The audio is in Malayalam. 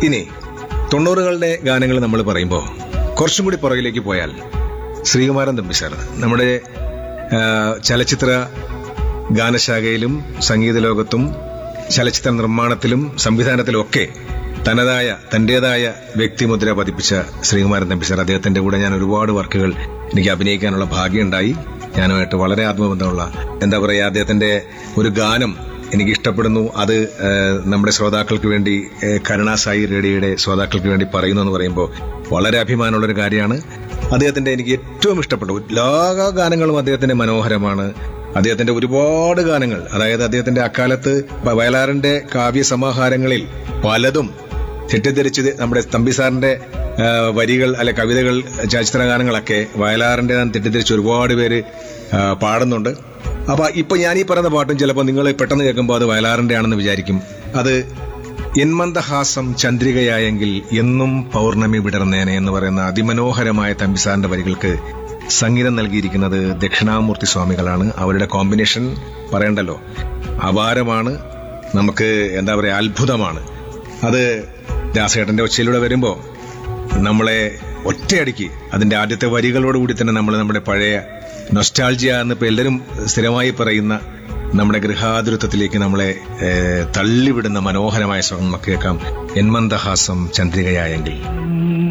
ഇനി തൊണ്ണൂറുകളുടെ ഗാനങ്ങൾ നമ്മൾ പറയുമ്പോൾ കുറച്ചും കൂടി പുറകിലേക്ക് പോയാൽ ശ്രീകുമാരൻ തമ്പി സാർ നമ്മുടെ ആ, ചലച്ചിത്ര ഗാനശാഖയിലും സംഗീത ലോകത്തും ചലച്ചിത്ര നിർമ്മാണത്തിലും സംവിധാനത്തിലും ഒക്കെ തനതായ തന്റേതായ വ്യക്തിമുദ്ര പതിപ്പിച്ച ശ്രീകുമാരൻ തമ്പി സാർ അദ്ദേഹത്തിന്റെ കൂടെ ഞാൻ ഒരുപാട് വർക്കുകൾ എനിക്ക് അഭിനയിക്കാനുള്ള ഭാഗ്യമുണ്ടായി ഞാനുമായിട്ട് വളരെ ആത്മബന്ധമുള്ള എന്താ പറയാ അദ്ദേഹത്തിന്റെ ഒരു ഗാനം എനിക്ക് ഇഷ്ടപ്പെടുന്നു അത് ഏഹ്, നമ്മുടെ ശ്രോതാക്കൾക്ക് വേണ്ടി ഏഹ്, കരുണാസായി റേഡിയോയുടെ ശ്രോതാക്കൾക്ക് വേണ്ടി പറയുന്നു എന്ന് പറയുമ്പോൾ വളരെ അഭിമാനമുള്ള ഒരു കാര്യമാണ് അദ്ദേഹത്തിന്റെ എനിക്ക് ഏറ്റവും ഇഷ്ടപ്പെട്ടു എല്ലാ ഗാനങ്ങളും അദ്ദേഹത്തിന്റെ മനോഹരമാണ് അദ്ദേഹത്തിന്റെ ഒരുപാട് ഗാനങ്ങൾ അതായത് അദ്ദേഹത്തിന്റെ അക്കാലത്ത് വ- വയലാറിന്റെ കാവ്യ സമാഹാരങ്ങളിൽ പലതും തെറ്റിദ്ധരിച്ചത് നമ്മുടെ തമ്പി സാറിന്റെ ആ, വരികൾ അല്ലെ കവിതകൾ ചലച്ചിത്ര ഗാനങ്ങളൊക്കെ വയലാറിന്റെ തെറ്റിദ്ധരിച്ച് ഒരുപാട് പേര് ആ, പാടുന്നുണ്ട് അപ്പൊ ഇപ്പൊ ഞാൻ ഈ പറയുന്ന പാട്ടും ചിലപ്പോൾ നിങ്ങൾ പെട്ടെന്ന് കേൾക്കുമ്പോൾ അത് വയലാറിന്റെ ആണെന്ന് വിചാരിക്കും അത് എന്മന്ദഹാസം ചന്ദ്രികയായെങ്കിൽ എന്നും പൗർണമി വിടർന്നേനെ എന്ന് പറയുന്ന അതിമനോഹരമായ തമ്പിസാറിന്റെ വരികൾക്ക് സംഗീതം നൽകിയിരിക്കുന്നത് ദക്ഷിണാമൂർത്തി സ്വാമികളാണ് അവരുടെ കോമ്പിനേഷൻ പറയണ്ടല്ലോ അപാരമാണ് നമുക്ക് എന്താ പറയാ അത്ഭുതമാണ് അത് ദാസേട്ടന്റെ ഒച്ചയിലൂടെ വരുമ്പോ നമ്മളെ ഒറ്റയടിക്ക് അതിന്റെ ആദ്യത്തെ വരികളോടുകൂടി തന്നെ നമ്മൾ നമ്മുടെ പഴയ നൊസ്റ്റാൾജിയ എന്നിപ്പോ എല്ലാവരും സ്ഥിരമായി പറയുന്ന നമ്മുടെ ഗൃഹാതുരത്വത്തിലേക്ക് നമ്മളെ ഏഹ്, തള്ളിവിടുന്ന മനോഹരമായ സ്വരം നമുക്ക് കേൾക്കാം എന്മന്ദഹാസം ചന്ദ്രികയായെങ്കിൽ